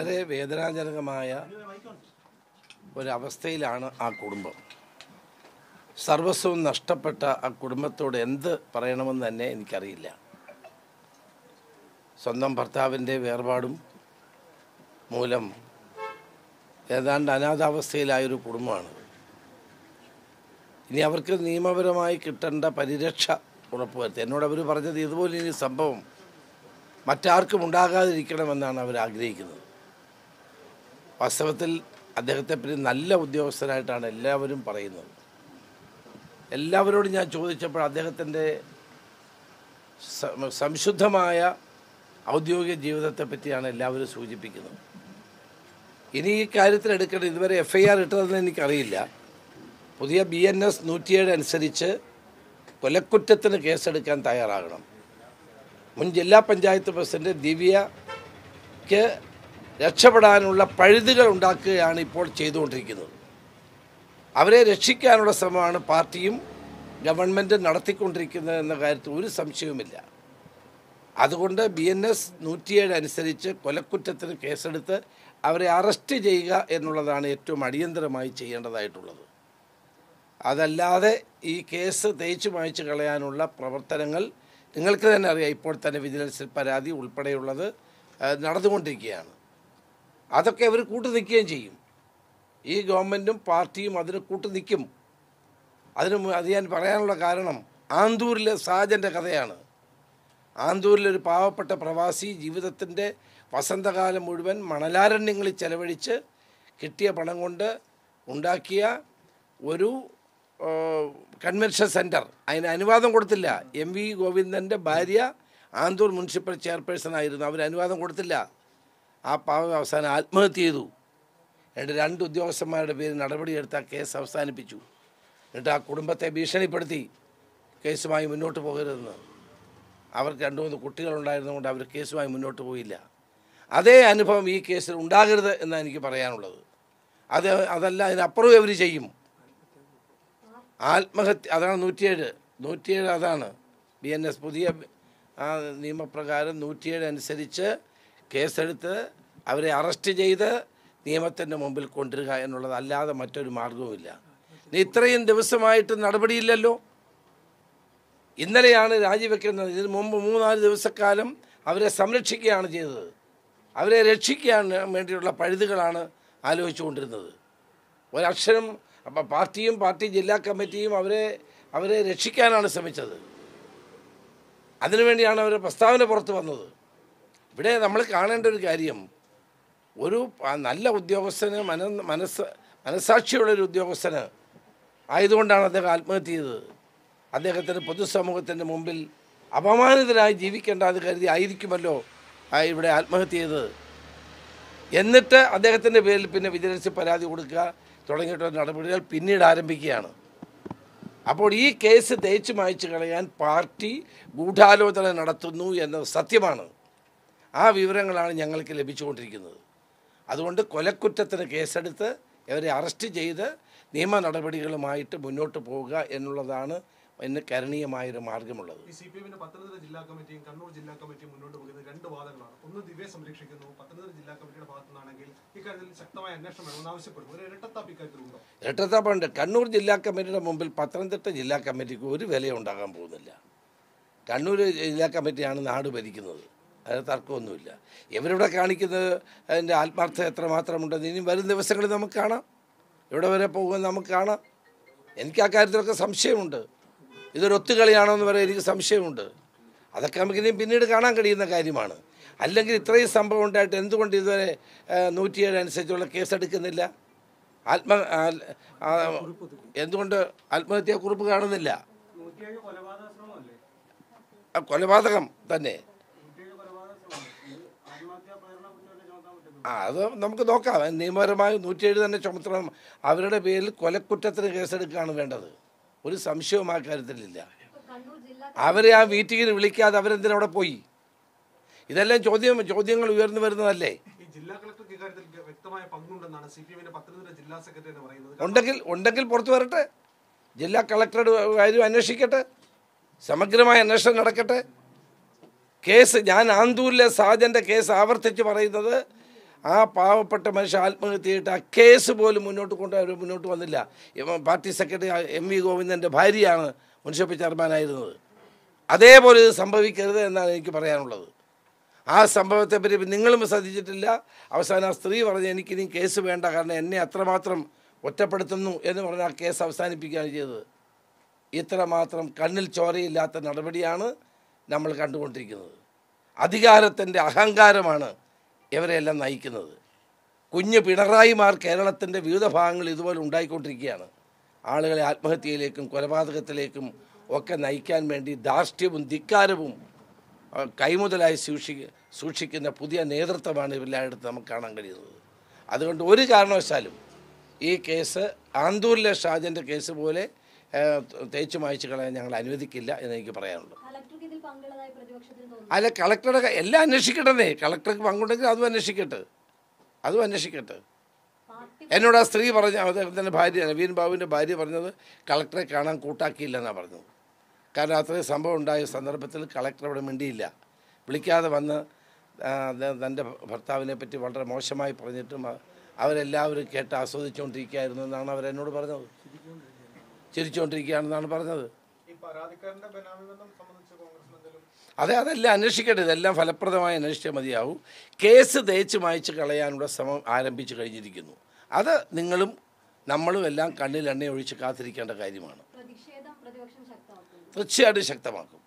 വളരെ വേദനാജനകമായ ഒരവസ്ഥയിലാണ് ആ കുടുംബം സർവസ്വവും നഷ്ടപ്പെട്ട ആ കുടുംബത്തോട് എന്ത് പറയണമെന്ന് തന്നെ എനിക്കറിയില്ല സ്വന്തം ഭർത്താവിൻ്റെ വേർപാടും മൂലം ഏതാണ്ട് അനാഥാവസ്ഥയിലായൊരു കുടുംബമാണ് ഇനി അവർക്ക് നിയമപരമായി കിട്ടേണ്ട പരിരക്ഷ ഉറപ്പുവരുത്തി എന്നോട് അവർ പറഞ്ഞത് ഇതുപോലെ ഇനി സംഭവം മറ്റാർക്കും ഉണ്ടാകാതിരിക്കണമെന്നാണ് അവർ ആഗ്രഹിക്കുന്നത് വാസ്തവത്തിൽ അദ്ദേഹത്തെ പറ്റി നല്ല ഉദ്യോഗസ്ഥനായിട്ടാണ് എല്ലാവരും പറയുന്നത് എല്ലാവരോടും ഞാൻ ചോദിച്ചപ്പോൾ അദ്ദേഹത്തിൻ്റെ സ- സംശുദ്ധമായ ഔദ്യോഗിക ജീവിതത്തെ പറ്റിയാണ് എല്ലാവരും സൂചിപ്പിക്കുന്നത് ഇനി ഈ കാര്യത്തിൽ എടുക്കേണ്ടത് ഇതുവരെ എഫ് ഐ ആർ ഇട്ടതെന്ന് എനിക്കറിയില്ല പുതിയ ബി എൻ എസ് നൂറ്റിയേഴ് അനുസരിച്ച് കൊലക്കുറ്റത്തിന് കേസെടുക്കാൻ തയ്യാറാകണം മുൻ ജില്ലാ പഞ്ചായത്ത് പ്രസിഡന്റ് ദിവ്യക്ക് രക്ഷപ്പെടാനുള്ള പഴുതുകൾ ഉണ്ടാക്കുകയാണ് ഇപ്പോൾ ചെയ്തുകൊണ്ടിരിക്കുന്നത് അവരെ രക്ഷിക്കാനുള്ള ശ്രമമാണ് പാർട്ടിയും ഗവൺമെൻറ് നടത്തിക്കൊണ്ടിരിക്കുന്നത് എന്ന കാര്യത്തിൽ ഒരു സംശയവുമില്ല അതുകൊണ്ട് ബി എൻ എസ് നൂറ്റിയേഴ് അനുസരിച്ച് കൊലക്കുറ്റത്തിന് കേസെടുത്ത് അവരെ അറസ്റ്റ് ചെയ്യുക എന്നുള്ളതാണ് ഏറ്റവും അടിയന്തരമായി ചെയ്യേണ്ടതായിട്ടുള്ളത് അതല്ലാതെ ഈ കേസ് തേച്ചു മായ്ച്ചു കളയാനുള്ള പ്രവർത്തനങ്ങൾ നിങ്ങൾക്ക് തന്നെ അറിയാം ഇപ്പോൾ തന്നെ വിജിലൻസിൽ പരാതി ഉൾപ്പെടെയുള്ളത് ആ, നടന്നുകൊണ്ടിരിക്കുകയാണ് അതൊക്കെ അവർ കൂട്ടു നിൽക്കുകയും ചെയ്യും ഈ ഗവൺമെൻറ്റും പാർട്ടിയും അതിന് കൂട്ടു നിൽക്കും അതിന് മു- അത് ഞാൻ പറയാനുള്ള കാരണം ആന്തൂരിലെ സാജൻ്റെ കഥയാണ് ആന്തൂരിലൊരു പാവപ്പെട്ട പ്രവാസി ജീവിതത്തിൻ്റെ വസന്തകാലം മുഴുവൻ മണലാരണ്യങ്ങളിൽ ചെലവഴിച്ച് കിട്ടിയ പണം കൊണ്ട് ഉണ്ടാക്കിയ ഒരു ആ, കൺവെൻഷൻ സെൻറ്റർ അതിന് അനുവാദം കൊടുത്തില്ല എം വി ഗോവിന്ദൻ്റെ ഭാര്യ ആന്തൂർ മുനിസിപ്പൽ ചെയർപേഴ്സൺ ആയിരുന്നു അവർ അനുവാദം കൊടുത്തില്ല ആ പാവം അവസാനം ആത്മഹത്യ ചെയ്തു എന്നിട്ട് രണ്ട് ഉദ്യോഗസ്ഥന്മാരുടെ പേര് നടപടിയെടുത്ത് ആ കേസ് അവസാനിപ്പിച്ചു എന്നിട്ട് ആ കുടുംബത്തെ ഭീഷണിപ്പെടുത്തി കേസുമായി മുന്നോട്ട് പോകരുതെന്ന് അവർക്ക് രണ്ട് മൂന്ന് കുട്ടികളുണ്ടായിരുന്നതുകൊണ്ട് അവർ കേസുമായി മുന്നോട്ട് പോയില്ല അതേ അനുഭവം ഈ കേസിൽ ഉണ്ടാകരുത് എന്നാണ് എനിക്ക് പറയാനുള്ളത് അത് അതല്ല അതിനപ്പുറം അവർ ചെയ്യും ആത്മഹത്യ അതാണ് നൂറ്റിയേഴ് നൂറ്റിയേഴ് അതാണ് ബി എൻ എസ് പുതിയ ആ നിയമപ്രകാരം നൂറ്റിയേഴ് അനുസരിച്ച് കേസെടുത്ത് അവരെ അറസ്റ്റ് ചെയ്ത് നിയമത്തിൻ്റെ മുമ്പിൽ കൊണ്ടുവരിക എന്നുള്ളത് അല്ലാതെ മറ്റൊരു മാർഗവുമില്ല ഇനി ഇത്രയും ദിവസമായിട്ട് നടപടിയില്ലല്ലോ ഇന്നലെയാണ് രാജിവെക്കുന്നത് ഇതിന് മുമ്പ് മൂന്നാല് ദിവസക്കാലം അവരെ സംരക്ഷിക്കുകയാണ് ചെയ്തത് അവരെ രക്ഷിക്കാൻ വേണ്ടിയുള്ള പഴുതുകളാണ് ആലോചിച്ചുകൊണ്ടിരുന്നത് ഒരക്ഷരം അപ്പം പാർട്ടിയും പാർട്ടി ജില്ലാ കമ്മിറ്റിയും അവരെ അവരെ രക്ഷിക്കാനാണ് ശ്രമിച്ചത് അതിനുവേണ്ടിയാണ് അവർ പ്രസ്താവന പുറത്തു വന്നത് ഇവിടെ നമ്മൾ കാണേണ്ട ഒരു കാര്യം ഒരു പ- നല്ല ഉദ്യോഗസ്ഥന് മന മനസ്സ് മനസാക്ഷിയുള്ളൊരു ഉദ്യോഗസ്ഥന് ആയതുകൊണ്ടാണ് അദ്ദേഹം ആത്മഹത്യ ചെയ്തത് അദ്ദേഹത്തിന് പൊതുസമൂഹത്തിൻ്റെ മുമ്പിൽ അപമാനിതനായി ജീവിക്കേണ്ട അത് കരുതി ആയിരിക്കുമല്ലോ ആ ഇവിടെ ആത്മഹത്യ ചെയ്തത് എന്നിട്ട് അദ്ദേഹത്തിൻ്റെ പേരിൽ പിന്നെ വിജിലൻസിൽ പരാതി കൊടുക്കുക തുടങ്ങിയിട്ടുള്ള നടപടികൾ പിന്നീട് ആരംഭിക്കുകയാണ് അപ്പോൾ ഈ കേസ് തേച്ച് മായ്ച്ചു കളയാൻ പാർട്ടി ഗൂഢാലോചന നടത്തുന്നു എന്നത് സത്യമാണ് ആ വിവരങ്ങളാണ് ഞങ്ങൾക്ക് ലഭിച്ചുകൊണ്ടിരിക്കുന്നത് അതുകൊണ്ട് കൊലക്കുറ്റത്തിന് കേസെടുത്ത് ഇവരെ അറസ്റ്റ് ചെയ്ത് നിയമ നടപടികളുമായിട്ട് മുന്നോട്ട് പോവുക എന്നുള്ളതാണ് ഇന്ന് കരണീയമായൊരു മാർഗമുള്ളത് ഈ സി പി എമ്മിന്റെ പത്തനംതിട്ട ജില്ലാ കമ്മിറ്റിയും കണ്ണൂർ ജില്ലാ കമ്മിറ്റിയും മുന്നോട്ട് പോകുന്ന രണ്ട് വാദങ്ങളാണ് ഒന്ന് ദിവ്യ സംരക്ഷിക്കുന്നു പത്തനംതിട്ട ജില്ലാ കമ്മിറ്റിയുടെ ഭാഗത്തു നിന്നാണെങ്കിൽ ഇക്കാര്യത്തിൽ ശക്തമായ അന്വേഷണം വേണമെന്ന് ആവശ്യപ്പെടുന്നു ഒരു ഇരട്ടത്താപ്പ് ഇക്കാര്യത്തിലുണ്ടോ ഇരട്ടത്താപ്പുണ്ട് കണ്ണൂർ ജില്ലാ കമ്മിറ്റിയുടെ മുമ്പിൽ പത്തനംതിട്ട ജില്ലാ കമ്മിറ്റിക്ക് ഒരു വിലയും ഉണ്ടാകാൻ പോകുന്നില്ല കണ്ണൂർ ജില്ലാ കമ്മിറ്റിയാണ് നാട് ഭരിക്കുന്നത് അത് തർക്കമൊന്നുമില്ല ഇവരിവിടെ കാണിക്കുന്നത് അതിൻ്റെ ആത്മാർത്ഥത എത്രമാത്രമുണ്ടെന്ന് ഇനി വരും ദിവസങ്ങളിൽ നമുക്ക് കാണാം ഇവിടെ വരെ പോകുമെന്ന് നമുക്ക് കാണാം എനിക്ക് ആ കാര്യത്തിലൊക്കെ സംശയമുണ്ട് ഇതൊരു ഒത്തുകളിയാണോ എന്ന് പറയാൻ എനിക്ക് സംശയമുണ്ട് അതൊക്കെ നമുക്ക് ഇനിയും പിന്നീട് കാണാൻ കഴിയുന്ന കാര്യമാണ് അല്ലെങ്കിൽ ഇത്രയും സംഭവം ഉണ്ടായിട്ട് എന്തുകൊണ്ട് ഇതുവരെ ആ, നൂറ്റിയേഴ് അനുസരിച്ചുള്ള കേസെടുക്കുന്നില്ല ആത്മ ആ- ആ- എന്തുകൊണ്ട് ആത്മഹത്യാ കുറിപ്പ് കാണുന്നില്ല നൂറ്റിയേഴ് കൊലപാതക ശ്രമമല്ലേ ആ കൊലപാതകം തന്നെ നൂറ്റിയേഴ് കൊലപാതക ശ്രമം ഇത് ആത്മഹത്യാ പ്രേരണ കുറ്റമല്ലേ ചുമത്താൻ പറ്റുന്നത് ആ അത് നമുക്ക് നോക്കാം നിയമപരമായി നൂറ്റിയേഴ് തന്നെ ചുമത്തണം അവരുടെ പേരിൽ കൊലക്കുറ്റത്തിന് കേസെടുക്കുകയാണ് വേണ്ടത് ഒരു സംശയവും ആ കാര്യത്തിലില്ല കണ്ണൂർ ജില്ലാ അവരെ ആ മീറ്റിങ്ങിന് വിളിക്കാതെ അവരെന്തിനാ അവിടെ പോയി ഇതെല്ലാം ചോദ്യം ചോദ്യങ്ങൾ ഉയർന്നു വരുന്നതല്ലേ ഈ ജില്ലാ കളക്ടർക്ക് ഇക്കാര്യത്തിൽ വ്യക്തമായ പങ്കുണ്ടെന്നാണ് സി പി എമ്മിന്റെ പത്തനംതിട്ട ജില്ലാ സെക്രട്ടറി എന്ന് പറയുന്നത് ഉണ്ടെങ്കിൽ ഉണ്ടെങ്കിൽ പുറത്തു വരട്ടെ ജില്ലാ കളക്ടറുടെ കാര്യം അന്വേഷിക്കട്ടെ സമഗ്രമായ അന്വേഷണം നടക്കട്ടെ കേസ് ഞാൻ ആന്തൂരിലെ സാജൻ്റെ കേസ് ആവർത്തിച്ച് പറയുന്നത് ആ പാവപ്പെട്ട മനുഷ്യ ആത്മഹത്യ ചെയ്തിട്ട് ആ കേസ് പോലും മുന്നോട്ട് കൊണ്ട് അവർ മുന്നോട്ട് വന്നില്ല ഇവൻ പാർട്ടി സെക്രട്ടറി എം വി ഗോവിന്ദൻ്റെ ഭാര്യയാണ് മുനിസിപ്പൽ ചെയർമാനായിരുന്നത് അതേപോലെ ഇത് സംഭവിക്കരുത് എന്നാണ് എനിക്ക് പറയാനുള്ളത് ആ സംഭവത്തെപ്പറ്റി നിങ്ങളും ശ്രദ്ധിച്ചിട്ടില്ല അവസാനം ആ സ്ത്രീ പറഞ്ഞ് എനിക്കിനി കേസ് വേണ്ട കാരണം എന്നെ അത്രമാത്രം ഒറ്റപ്പെടുത്തുന്നു എന്ന് പറഞ്ഞ് ആ കേസ് അവസാനിപ്പിക്കുകയാണ് ചെയ്തത് ഇത്രമാത്രം കണ്ണിൽ ചോരയില്ലാത്ത നടപടിയാണ് നമ്മൾ കണ്ടുകൊണ്ടിരിക്കുന്നത് അധികാരത്തിൻ്റെ അഹങ്കാരമാണ് ഇവരെല്ലാം നയിക്കുന്നത് കുഞ്ഞു പിണറായിമാർ കേരളത്തിൻ്റെ വിവിധ ഭാഗങ്ങളിൽ ഇതുപോലെ ഉണ്ടായിക്കൊണ്ടിരിക്കുകയാണ് ആളുകളെ ആത്മഹത്യയിലേക്കും കൊലപാതകത്തിലേക്കും ഒക്കെ നയിക്കാൻ വേണ്ടി ധാർഷ്ട്യവും ധിക്കാരവും ആ, കൈമുതലായി സൂക്ഷിക്ക സൂക്ഷിക്കുന്ന പുതിയ നേതൃത്വമാണ് ഇവരെല്ലായിടത്തും നമുക്ക് കാണാൻ കഴിയുന്നത് അതുകൊണ്ട് ഒരു കാരണവശാലും ഈ കേസ് ആന്തൂരിലെ ഷാജൻ്റെ കേസ് പോലെ ആ, തേച്ചു മായ്ച്ചു കളയാൻ ഞങ്ങൾ അനുവദിക്കില്ല എന്ന് എനിക്ക് പറയാനുള്ളൂ കളക്ടർക്ക് ഇതിൽ പങ്കുള്ളതായി പ്രതിപക്ഷത്തിന് തോന്നുന്നു അല്ല കളക്ടറുടെ ക- എല്ലാം അന്വേഷിക്കട്ടെ കളക്ടർക്ക് പങ്കുണ്ടെങ്കിൽ അതും അന്വേഷിക്കട്ടെ അതും അന്വേഷിക്കട്ടെ പാർട്ടി എന്നോട് ആ സ്ത്രീ പറഞ്ഞ അദ്ദേഹത്തിൻ്റെ ഭാര്യ നവീൻ ബാബുവിൻ്റെ ഭാര്യ പറഞ്ഞത് കളക്ടറെ കാണാൻ കൂട്ടാക്കിയില്ലെന്നാണ് പറഞ്ഞത് കാരണം അത്രയും സംഭവം ഉണ്ടായ സന്ദർഭത്തിൽ കളക്ടർ അവിടെ മിണ്ടിയില്ല വിളിക്കാതെ വന്ന് ആ, അദ്ദേഹം തൻ്റെ ഭർത്താവിനെ പറ്റി വളരെ മോശമായി പറഞ്ഞിട്ടും അ- അവരെല്ലാവരും കേട്ട് ആസ്വദിച്ചുകൊണ്ടിരിക്കുകയായിരുന്നു എന്നാണ് അവരെന്നോട് പറഞ്ഞത് ചിരിച്ചുകൊണ്ടിരിക്കുകയാണെന്നാണ് പറഞ്ഞത് ഈ പരാതിക്കാരന്റെ ബനാമി ബന്ധം സംബന്ധിച്ച് കോൺഗ്രസിന് എന്തെങ്കിലും അതെ അതെല്ലാം അന്വേഷിക്കട്ടെ ഇതെല്ലാം ഫലപ്രദമായി അന്വേഷിച്ചാൽ മതിയാവും കേസ് തേച്ച് മായ്ച്ച് കളയാനുള്ള ശ്രമം ആരംഭിച്ചു കഴിഞ്ഞിരിക്കുന്നു അത് നിങ്ങളും നമ്മളും എല്ലാം കണ്ണിൽ എണ്ണ ഒഴിച്ച് കാത്തിരിക്കേണ്ട കാര്യമാണ് പ്രതിഷേധം പ്രതിപക്ഷം ശക്തമാക്കുന്നു തീർച്ചയായിട്ടും ശക്തമാക്കും